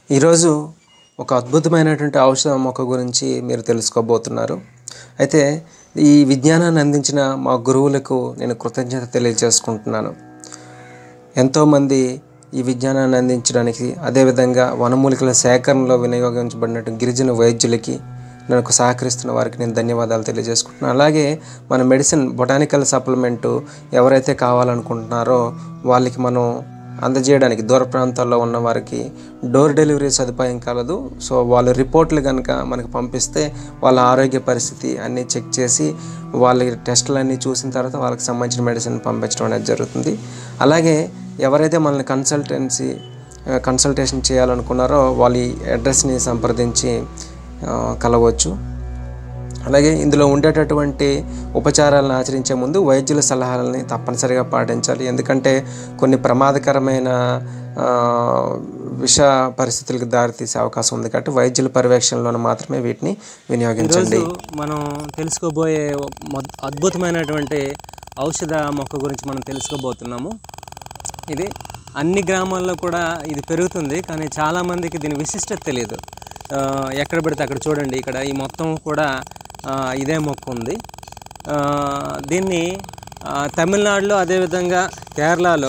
ఈరోజు ఒక అద్భుతమైనటువంటి ఔషధ మొక్క గురించి మీరు తెలుసుకోబోతున్నారు అయితే ఈ విజ్ఞానాన్ని అందించిన మా గురువులకు నేను కృతజ్ఞత తెలియజేసుకుంటున్నాను ఎంతోమంది ఈ విజ్ఞానాన్ని అందించడానికి అదేవిధంగా వనమూలికల సేకరణలో వినియోగించబడినట్టు గిరిజన వైద్యులకి నాకు సహకరిస్తున్న వారికి నేను ధన్యవాదాలు తెలియజేసుకుంటున్నాను అలాగే మన మెడిసిన్ బొటానికల్ సప్లిమెంటు ఎవరైతే కావాలనుకుంటున్నారో వాళ్ళకి మనం అందజేయడానికి దూర ప్రాంతాల్లో ఉన్న వారికి డోర్ డెలివరీ సదుపాయం కలదు సో వాళ్ళ రిపోర్ట్లు కనుక మనకు పంపిస్తే వాళ్ళ ఆరోగ్య పరిస్థితి అన్నీ చెక్ చేసి వాళ్ళ టెస్టులు అన్నీ చూసిన తర్వాత వాళ్ళకి సంబంధించిన మెడిసిన్ పంపించడం అనేది జరుగుతుంది అలాగే ఎవరైతే మనల్ని కన్సల్టెన్సీ కన్సల్టేషన్ చేయాలనుకున్నారో వాళ్ళ ఈ అడ్రస్ని సంప్రదించి ఆ, కలవచ్చు అలాగే ఇందులో ఉండేటటువంటి ఉపచారాలను ఆచరించే ముందు వైద్యుల సలహాలని తప్పనిసరిగా పాటించాలి ఎందుకంటే కొన్ని ప్రమాదకరమైన ఆ, విష పరిస్థితులకు దారితీసే అవకాశం ఉంది కాబట్టి వైద్యుల పర్యవేక్షణలోనే మాత్రమే వీటిని వినియోగించండి ఈరోజు మనం తెలుసుకోబోయే మొద్- అద్భుతమైనటువంటి ఔషధ మొక్క గురించి మనం తెలుసుకోబోతున్నాము ఇది అన్ని గ్రామాల్లో కూడా ఇది పెరుగుతుంది కానీ చాలామందికి దీని విశిష్టత తెలియదు ఆ, ఎక్కడ పడితే అక్కడ చూడండి ఇక్కడ ఈ మొత్తం కూడా ఆ, ఇదే మొక్క ఉంది ఆ, దీన్ని ఆ, తమిళనాడులో అదేవిధంగా కేరళలో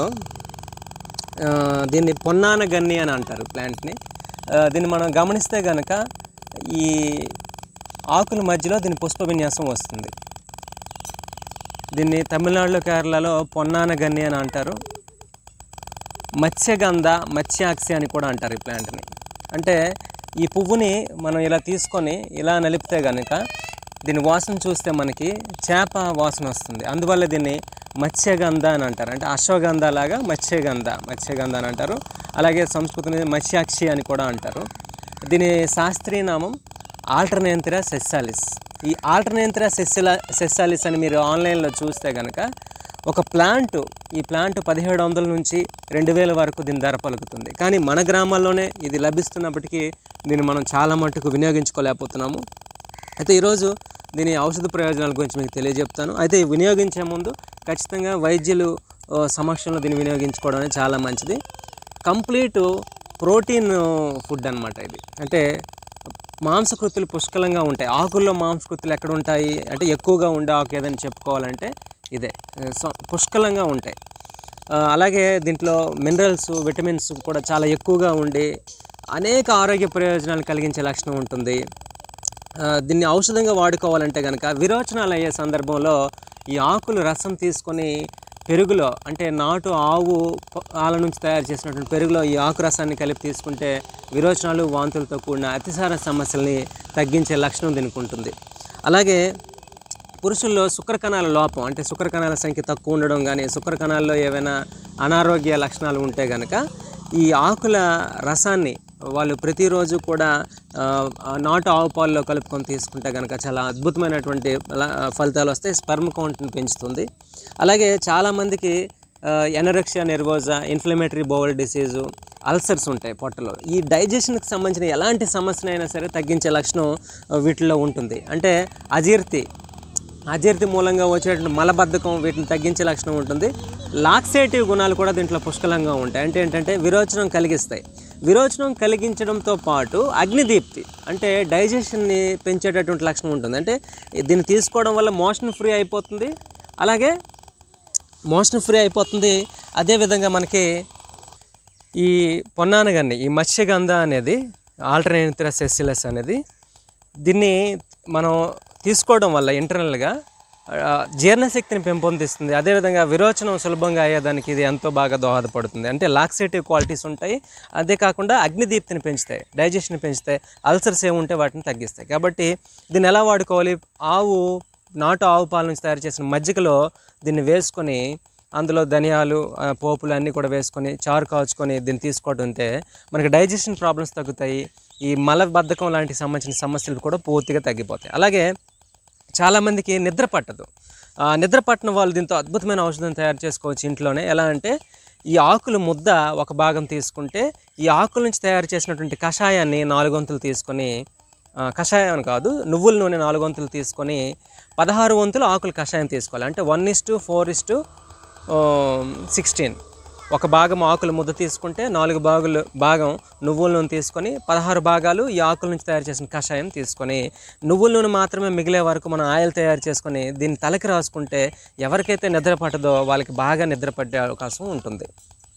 ఆ, దీన్ని పొన్నాన గన్ని అని అంటారు ప్లాంట్ని ఆ, దీన్ని మనం గమనిస్తే కనుక ఈ ఆకుల మధ్యలో దీని పుష్ప విన్యాసం వస్తుంది దీన్ని తమిళనాడులో కేరళలో పొన్నాన గన్ని అని అంటారు మత్స్యగంధ మత్స్యాక్షి అని కూడా అంటారు ఈ ప్లాంట్ని అంటే ఈ పువ్వుని మనం ఇలా తీసుకొని ఇలా నలిపితే కనుక దీని వాసన చూస్తే మనకి చేప వాసన వస్తుంది అందువల్ల దీన్ని మత్స్యగంధ అని అంటారు అంటే అశ్వగంధ లాగా మత్స్యగంధ మత్స్యగంధ అని అంటారు అలాగే సంస్కృతిని మత్స్యాక్షి అని కూడా అంటారు దీని శాస్త్రీయ నామం ఆల్టర్నేంతిరా సెస్సాలిస్ ఈ ఆల్టర్నేంతిరా సెస్సిలా సెస్సాలిస్ అని మీరు ఆన్లైన్లో చూస్తే కనుక ఒక ప్లాంట్ ఈ ప్లాంట్ పదిహేడు వందల నుంచి రెండు వేల వరకు దీని ధర పలుకుతుంది కానీ మన గ్రామాల్లోనే ఇది లభిస్తున్నప్పటికీ దీన్ని మనం చాలా మట్టుకు వినియోగించుకోలేకపోతున్నాము అయితే ఈరోజు దీని ఔషధ ప్రయోజనాల గురించి మీకు తెలియజెప్తాను అయితే ఈ వినియోగించే ముందు ఖచ్చితంగా వైద్యులు ఆ, సమక్షంలో దీన్ని వినియోగించుకోవడం అనేది చాలా మంచిది కంప్లీట్ ప్రోటీన్ ఫుడ్ అన్నమాట ఇది అంటే మాంసకృతులు పుష్కలంగా ఉంటాయి ఆకుల్లో మాంసకృతులు ఎక్కడ ఉంటాయి అంటే ఎక్కువగా ఉండే ఆకు ఏదని చెప్పుకోవాలంటే ఇదే సో పుష్కలంగా ఉంటాయి ఆ, అలాగే దీంట్లో మినరల్స్ విటమిన్స్ కూడా చాలా ఎక్కువగా ఉండి అనేక ఆరోగ్య ప్రయోజనాలు కలిగించే లక్షణం ఉంటుంది ఆ, దీన్ని ఔషధంగా వాడుకోవాలంటే కనుక విరోచనాలు అయ్యే సందర్భంలో ఈ ఆకులు రసం తీసుకొని పెరుగులో అంటే నాటు ఆవు ప- పాల నుంచి తయారు చేసినటువంటి పెరుగులో ఈ ఆకు రసాన్ని కలిపి తీసుకుంటే విరోచనాలు వాంతులతో కూడిన అతిసార సమస్యల్ని తగ్గించే లక్షణం దీనికి ఉంటుంది అలాగే పురుషుల్లో శుక్ర కణాల లోపం అంటే శుక్ర కణాల సంఖ్య తక్కువ ఉండడం కానీ శుక్ర కణాల్లో ఏవైనా అనారోగ్య లక్షణాలు ఉంటే కనుక ఈ ఆకుల రసాన్ని వాళ్ళు ప్రతిరోజు కూడా ఆ, ఆ నాటు ఆవు పాలలో కలుపుకొని తీసుకుంటే కనుక చాలా అద్భుతమైనటువంటి ల- ఫలితాలు వస్తాయి స్పర్మ్ కౌంట్ని పెంచుతుంది అలాగే చాలామందికి anorexia nervosa inflammatory bowel disease ulcers ఉంటాయి పొట్టలో ఈ డైజెషన్కి సంబంధించిన ఎలాంటి సమస్యనైనా సరే తగ్గించే లక్షణం ఆ, వీటిలో ఉంటుంది అంటే అజీర్తి అజీర్తి మూలంగా వచ్చేటువంటి మలబద్ధకం వీటిని తగ్గించే లక్షణం ఉంటుంది లాక్సేటివ్ గుణాలు కూడా దీంట్లో పుష్కలంగా ఉంటాయి అంటే ఏంటంటే విరోచనం కలిగిస్తాయి విరోచనం కలిగించడంతో పాటు అగ్నిదీప్తి అంటే డైజెషన్ని పెంచేటటువంటి లక్షణం ఉంటుంది అంటే దీన్ని తీసుకోవడం వల్ల మోషన్ ఫ్రీ అయిపోతుంది అలాగే మోషన్ ఫ్రీ అయిపోతుంది అదేవిధంగా మనకి ఈ పొన్నానగన్ని ఈ మత్స్యగంధ అనేది ఆల్టర్నేటివ్ సెస్సిలస్ అనేది దీన్ని మనం తీసుకోవడం వల్ల ఇంటర్నల్గా ఆ, జీర్ణశక్తిని పెంపొందిస్తుంది అదేవిధంగా విరోచనం సులభంగా అయ్యేదానికి ఇది ఎంతో బాగా దోహదపడుతుంది అంటే లాక్సేటివ్ క్వాలిటీస్ ఉంటాయి అదే కాకుండా అగ్నిదీప్తిని పెంచుతాయి డైజెషన్ పెంచుతాయి అల్సర్స్ ఏముంటే వాటిని తగ్గిస్తాయి కాబట్టి దీన్ని ఎలా వాడుకోవాలి ఆవు నాటు ఆవు పాల నుంచి తయారు చేసిన మజ్జిగలో దీన్ని వేసుకొని అందులో ధనియాలు ఆ, పోపులు అన్నీ కూడా వేసుకొని చారు కాచుకొని దీన్ని తీసుకోవడం ఉంటే మనకి డైజెషన్ ప్రాబ్లమ్స్ తగ్గుతాయి ఈ మలబద్ధకం లాంటి సంబంధించిన సమస్యలు కూడా పూర్తిగా తగ్గిపోతాయి అలాగే చాలామందికి నిద్ర పట్టదు ఆ నిద్ర పట్టిన వాళ్ళు దీంతో అద్భుతమైన ఔషధం తయారు చేసుకోవచ్చు ఇంట్లోనే ఎలా అంటే ఈ ఆకులు ముద్ద ఒక భాగం తీసుకుంటే ఈ ఆకుల నుంచి తయారు చేసినటువంటి కషాయాన్ని నాలుగు వంతులు తీసుకొని ఆ, కషాయం అని కాదు నువ్వుల నూనె నాలుగు వంతులు తీసుకొని పదహారు వంతులు ఆకులు కషాయం తీసుకోవాలి అంటే one is to four is to sixteen ఒక భాగం ఆకులు ముద్ద తీసుకుంటే నాలుగు భాగులు భాగం నువ్వుల నూనె తీసుకొని పదహారు భాగాలు ఈ ఆకుల నుంచి తయారు చేసిన కషాయం తీసుకొని నువ్వుల నూనె మాత్రమే మిగిలే వరకు మనం ఆయిల్ తయారు చేసుకొని దీన్ని తలకి రాసుకుంటే ఎవరికైతే నిద్ర పట్టదో వాళ్ళకి బాగా నిద్ర పట్టే అవకాశం ఉంటుంది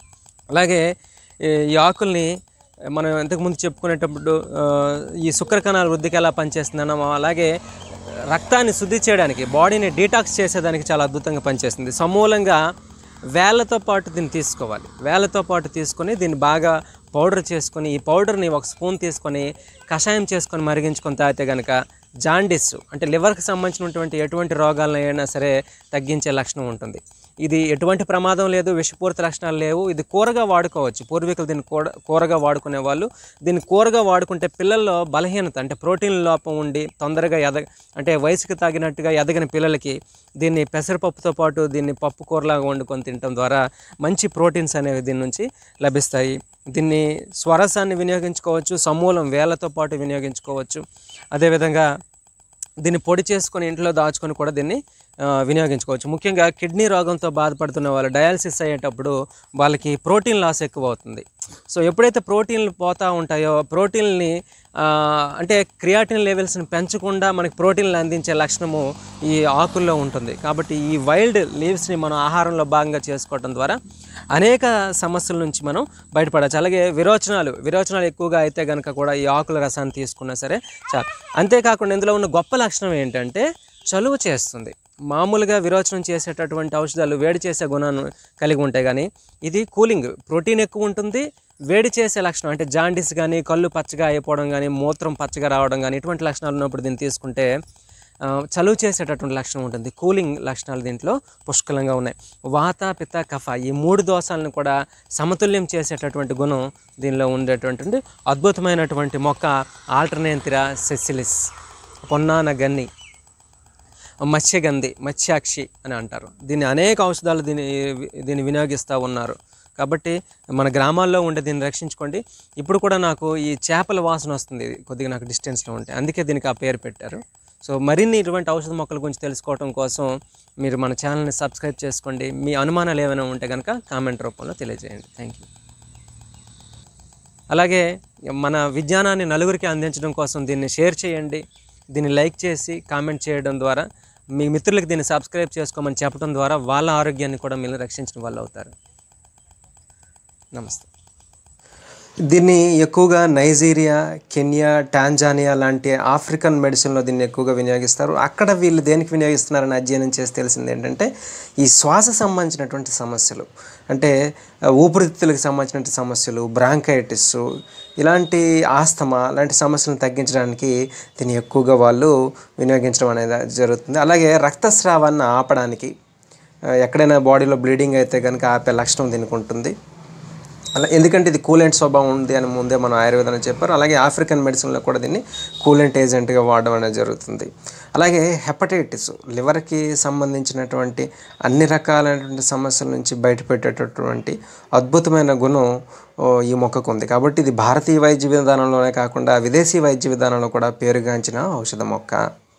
అలాగే ఈ ఈ ఆకుల్ని మనం ఇంతకుముందు చెప్పుకునేటప్పుడు ఆ, ఈ శుక్ర కణాల వృద్ధికి ఎలా పనిచేస్తుందన్నామో అలాగే రక్తాన్ని శుద్ధి చేయడానికి బాడీని డీటాక్స్ చేసేదానికి చాలా అద్భుతంగా పనిచేస్తుంది సమూలంగా వేళ్ళతో పాటు దీన్ని తీసుకోవాలి వేళ్ళతో పాటు తీసుకొని దీన్ని బాగా పౌడర్ చేసుకొని ఈ పౌడర్ని ఒక స్పూన్ తీసుకొని కషాయం చేసుకొని మరిగించుకొని తాగితే కనుక జాండిస్ అంటే లివర్కి సంబంధించినటువంటి ఎటువంటి రోగాలను అయినా సరే తగ్గించే లక్షణం ఉంటుంది ఇది ఎటువంటి ప్రమాదం లేదు విషపూరిత లక్షణాలు లేవు ఇది కూరగా వాడుకోవచ్చు పూర్వీకులు దీన్ని కూర కూరగా వాడుకునే వాళ్ళు దీన్ని కూరగా వాడుకుంటే పిల్లల్లో బలహీనత అంటే ప్రోటీన్ లోపం ఉండి తొందరగా ఎద అంటే వయసుకు తగినట్టుగా ఎదగని పిల్లలకి దీన్ని పెసరపప్పుతో పాటు దీన్ని పప్పు కూరలాగా వండుకొని తినడం ద్వారా మంచి ప్రోటీన్స్ అనేవి దీని నుంచి లభిస్తాయి దీన్ని స్వరసాన్ని వినియోగించుకోవచ్చు సమూలం వేలతో పాటు వినియోగించుకోవచ్చు అదేవిధంగా దీన్ని పొడి చేసుకొని ఇంట్లో దాచుకొని కూడా దీన్ని ఆ, వినియోగించుకోవచ్చు ముఖ్యంగా కిడ్నీ రోగంతో బాధపడుతున్న వాళ్ళు డయాలసిస్ అయ్యేటప్పుడు వాళ్ళకి ప్రోటీన్ లాస్ ఎక్కువ అవుతుంది సో ఎప్పుడైతే ప్రోటీన్లు పోతూ ఉంటాయో ప్రోటీన్ని ఆ, అంటే క్రియాటిన్ లెవెల్స్ని పెంచకుండా మనకి ప్రోటీన్లు అందించే లక్షణము ఈ ఆకుల్లో ఉంటుంది కాబట్టి ఈ వైల్డ్ లీవ్స్ని మనం ఆహారంలో భాగంగా చేసుకోవడం ద్వారా అనేక సమస్యల నుంచి మనం బయటపడవచ్చు అలాగే విరోచనాలు విరోచనాలు ఎక్కువగా అయితే కనుక కూడా ఈ ఆకుల రసాన్ని తీసుకున్నా సరే చాలు అంతేకాకుండా ఇందులో ఉన్న గొప్ప లక్షణం ఏంటంటే చలువ చేస్తుంది మామూలుగా విరోచనం చేసేటటువంటి ఔషధాలు వేడి చేసే గుణాన్ని కలిగి ఉంటాయి కానీ ఇది కూలింగ్ ప్రోటీన్ ఎక్కువ ఉంటుంది వేడి చేసే లక్షణం అంటే జాండీస్ కానీ కళ్ళు పచ్చగా అయిపోవడం కానీ మూత్రం పచ్చగా రావడం కానీ ఇటువంటి లక్షణాలు ఉన్నప్పుడు దీన్ని తీసుకుంటే ఆ, చలువ చేసేటటువంటి లక్షణం ఉంటుంది కూలింగ్ లక్షణాలు దీంట్లో పుష్కలంగా ఉన్నాయి వాత పిత్త కఫ ఈ మూడు దోషాలను కూడా సమతుల్యం చేసేటటువంటి గుణం దీనిలో ఉండేటువంటి అద్భుతమైనటువంటి మొక్క ఆల్టర్నేంతిరా సెసిలిస్ పొన్నాన గన్ని మత్స్యగంధి మత్స్యాక్షి అని అంటారు దీన్ని అనేక ఔషధాలు దీన్ని దీన్ని వినియోగిస్తూ ఉన్నారు కాబట్టి మన గ్రామాల్లో ఉండే దీన్ని రక్షించుకోండి ఇప్పుడు కూడా నాకు ఈ చేపల వాసన వస్తుంది కొద్దిగా నాకు డిస్టెన్స్లో ఉంటే అందుకే దీనికి ఆ పేరు పెట్టారు సో మరిన్ని ఇటువంటి ఔషధ మొక్కల గురించి తెలుసుకోవడం కోసం మీరు మన ఛానల్ని సబ్స్క్రైబ్ చేసుకోండి మీ అనుమానాలు ఏమైనా ఉంటే కనుక కామెంట్ రూపంలో తెలియజేయండి థ్యాంక్ యూ అలాగే మన విజ్ఞానాన్ని నలుగురికి అందించడం కోసం దీన్ని షేర్ చేయండి దీన్ని లైక్ చేసి కామెంట్ చేయడం ద్వారా మీ మిత్రులకు దీన్ని సబ్స్క్రైబ్ చేసుకోమని చెప్పడం ద్వారా వాళ్ళ ఆరోగ్యాన్ని కూడా మీరు రక్షించిన వాళ్ళు అవుతారు నమస్తే దీన్ని ఎక్కువగా నైజీరియా కెన్యా టాంజానియా లాంటి ఆఫ్రికన్ మెడిసిన్లో దీన్ని ఎక్కువగా వినియోగిస్తారు అక్కడ వీళ్ళు దేనికి వినియోగిస్తున్నారని అధ్యయనం చేసి తెలిసింది ఏంటంటే ఈ శ్వాస సంబంధించినటువంటి సమస్యలు అంటే ఆ, ఊపిరితిత్తులకు సంబంధించినటువంటి సమస్యలు బ్రాంకైటిస్ ఇలాంటి ఆస్తమా లాంటి సమస్యలను తగ్గించడానికి దీన్ని ఎక్కువగా వాళ్ళు వినియోగించడం అనేది జరుగుతుంది అలాగే రక్తస్రావాన్ని ఆపడానికి ఆ, ఎక్కడైనా బాడీలో బ్లీడింగ్ అయితే కనుక ఆపే లక్షణం దీనికి ఉంటుంది అలా ఎందుకంటే ఇది కూలెంట్ స్వభావం ఉంది అని ముందే మనం ఆయుర్వేదంలో చెప్పారు అలాగే ఆఫ్రికన్ మెడిసిన్లో కూడా దీన్ని కూలెంట్ ఏజెంట్గా వాడడం అనేది జరుగుతుంది అలాగే హెపటైటిస్ లివర్కి సంబంధించినటువంటి అన్ని రకాలైనటువంటి సమస్యల నుంచి బయటపెట్టేటటువంటి అద్భుతమైన గుణం ఓ, ఈ మొక్కకు ఉంది కాబట్టి ఇది భారతీయ వైద్య విధానంలోనే కాకుండా విదేశీ వైద్య విధానంలో కూడా పేరుగాంచిన ఔషధ మొక్క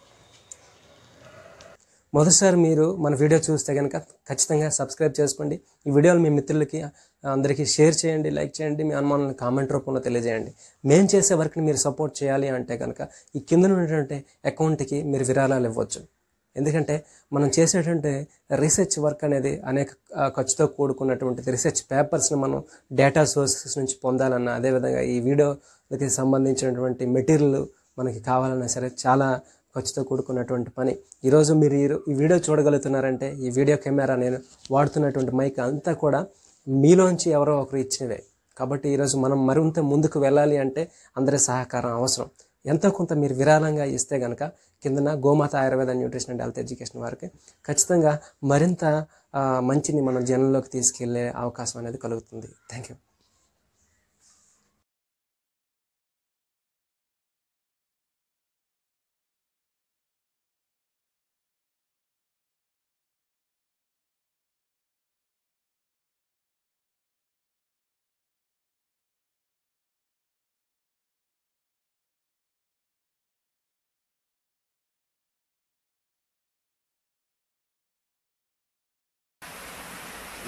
మొదటిసారి మీరు మన వీడియో చూస్తే కనుక ఖచ్చితంగా సబ్స్క్రైబ్ చేసుకోండి ఈ వీడియోలు మీ మిత్రులకి అందరికీ షేర్ చేయండి లైక్ చేయండి మీ అనుమానాలను కామెంట్ రూపంలో తెలియజేయండి మేము చేసే వర్క్ని మీరు సపోర్ట్ చేయాలి అంటే కనుక ఈ కింద ఉన్నటువంటి అకౌంట్కి మీరు విరాళాలు ఇవ్వచ్చు ఎందుకంటే మనం చేసేటువంటి రీసెర్చ్ వర్క్ అనేది అనేక ఆ, ఖర్చుతో కూడుకున్నటువంటి రీసెర్చ్ పేపర్స్ని మనం డేటా సోర్సెస్ నుంచి పొందాలన్నా అదేవిధంగా ఈ వీడియోకి సంబంధించినటువంటి మెటీరియల్ మనకి కావాలన్నా సరే చాలా ఖర్చుతో కూడుకున్నటువంటి పని ఈరోజు మీరు ఈ రో- ఈ వీడియో చూడగలుగుతున్నారంటే ఈ వీడియో కెమెరా నేను వాడుతున్నటువంటి మైక్ అంతా కూడా మీలోంచి ఎవరో ఒకరు ఇచ్చినవే కాబట్టి ఈరోజు మనం మరింత ముందుకు వెళ్ళాలి అంటే అందరి సహకారం అవసరం ఎంతో కొంత మీరు విరాళంగా ఇస్తే కనుక కిందన Gomata Ayurveda nutrition and health education వారికి ఖచ్చితంగా మరింత ఆ, మంచిని మనం జనంలోకి తీసుకెళ్లే అవకాశం అనేది కలుగుతుంది థ్యాంక్ యూ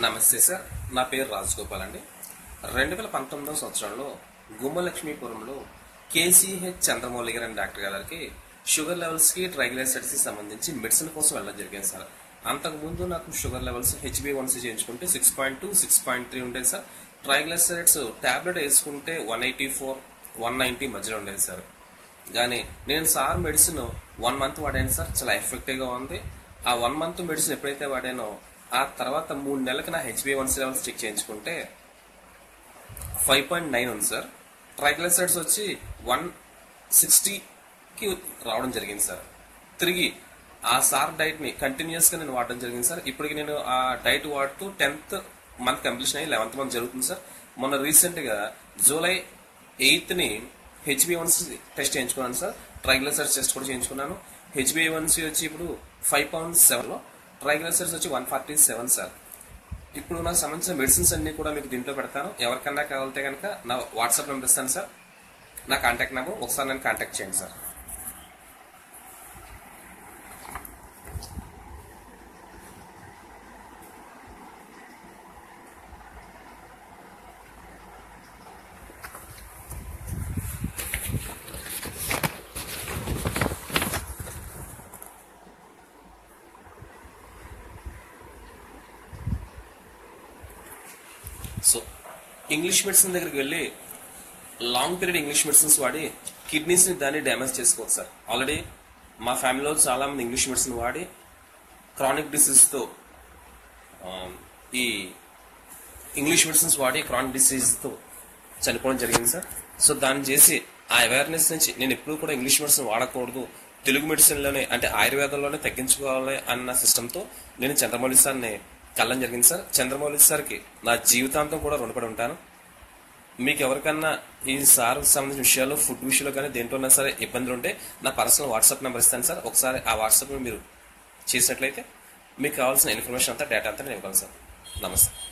నమస్తే సార్ నా పేరు రాజగోపాల్ అండి రెండు వేల పంతొమ్మిదవ సంవత్సరంలో గుమ్మలక్ష్మీపురంలో కేసీహెచ్ చంద్రమౌళి గారు అనే డాక్టర్ గారికి షుగర్ లెవెల్స్కి ట్రైగ్లైసైడ్స్కి సంబంధించి మెడిసిన్ కోసం వెళ్ళడం జరిగింది సార్ అంతకుముందు నాకు షుగర్ లెవెల్స్ హెచ్బి వన్సీ చేయించుకుంటే six point two six point three ఉండేది సార్ ట్రైగ్లైసైడ్స్ టాబ్లెట్ వేసుకుంటే one eighty four one ninety మధ్యలో ఉండేది సార్ కానీ నేను సార్ మెడిసిన్ వన్ మంత్ వాడాను సార్ చాలా ఎఫెక్టివ్గా ఉంది ఆ వన్ మంత్ మెడిసిన్ ఎప్పుడైతే వాడానో ఆ తర్వాత మూడు నెలలకు నా హెచ్బి వన్ లెవెల్స్ చెక్ చేయించుకుంటే ఫైవ్ పాయింట్ నైన్ ఉంది సార్ ట్రైగ్లైసైడ్స్ వచ్చి వన్ సిక్స్టీకి రావడం జరిగింది సార్ తిరిగి ఆ సార్ డైట్ని కంటిన్యూస్గా నేను వాడడం జరిగింది సార్ ఇప్పటికి నేను ఆ డైట్ వాడుతూ టెన్త్ మంత్ కంప్లీషన్ అయ్యి లెవెన్త్ మంత్ జరుగుతుంది సార్ మొన్న రీసెంట్గా జూలై ఎయిత్ని హెచ్బివన్సీ టెస్ట్ చేయించుకున్నాను సార్ ట్రైగ్లైసైడ్స్ టెస్ట్ కూడా చేయించుకున్నాను హెచ్బివన్సీ వచ్చి ఇప్పుడు ఫైవ్ పాయింట్ సెవెన్లో ట్రైగ్లైసైడ్స్ వచ్చి వన్ ఫార్టీ సెవెన్ సార్ ఇప్పుడు నాకు సంబంధించిన మెడిసిన్స్ అన్ని కూడా మీకు దీంట్లో పెడతాను ఎవరికన్నా కావాలంటే కనుక నా వాట్సాప్ నెంబర్ ఇస్తాను సార్ నా కాంటాక్ట్ నెంబర్ ఒకసారి నేను కాంటాక్ట్ చేయండి సార్ సో ఇంగ్లీష్ మెడిసిన్ దగ్గరికి వెళ్ళి లాంగ్ పీరియడ్ ఇంగ్లీష్ మెడిసిన్స్ వాడి కిడ్నీస్ ని దాన్ని డ్యామేజ్ చేసుకోవచ్చు సార్ ఆల్రెడీ మా ఫ్యామిలీలో చాలా మంది ఇంగ్లీష్ మెడిసిన్ వాడి క్రానిక్ డిసీజ్ తో ఆ, ఈ ఇంగ్లీష్ మెడిసిన్స్ వాడి క్రానిక్ డిసీజ్ తో చనిపోవడం జరిగింది సార్ సో దాన్ని చేసి ఆ అవేర్నెస్ నుంచి నేను ఎప్పుడు కూడా ఇంగ్లీష్ మెడిసిన్ వాడకూడదు తెలుగు మెడిసిన్లోనే అంటే ఆయుర్వేదంలోనే తగ్గించుకోవాలి అన్న సిస్టంతో నేను చంద్రమౌళి సార్ని కళ్ళం జరిగింది సార్ చంద్రమౌళి సార్కి నా జీవితాంతం కూడా రుణపడి ఉంటాను మీకు ఎవరికన్నా ఈ సార్ సంబంధించిన విషయాలు ఫుడ్ విషయంలో కానీ దేంట్లోనా సరే ఇబ్బందులు ఉంటే నా పర్సనల్ వాట్సాప్ నెంబర్ ఇస్తాను సార్ ఒకసారి ఆ వాట్సాప్ మీరు చేసినట్లయితే మీకు కావాల్సిన ఇన్ఫర్మేషన్ అంతా డేటా అంతా నేను ఇవ్వగలను సార్ నమస్తే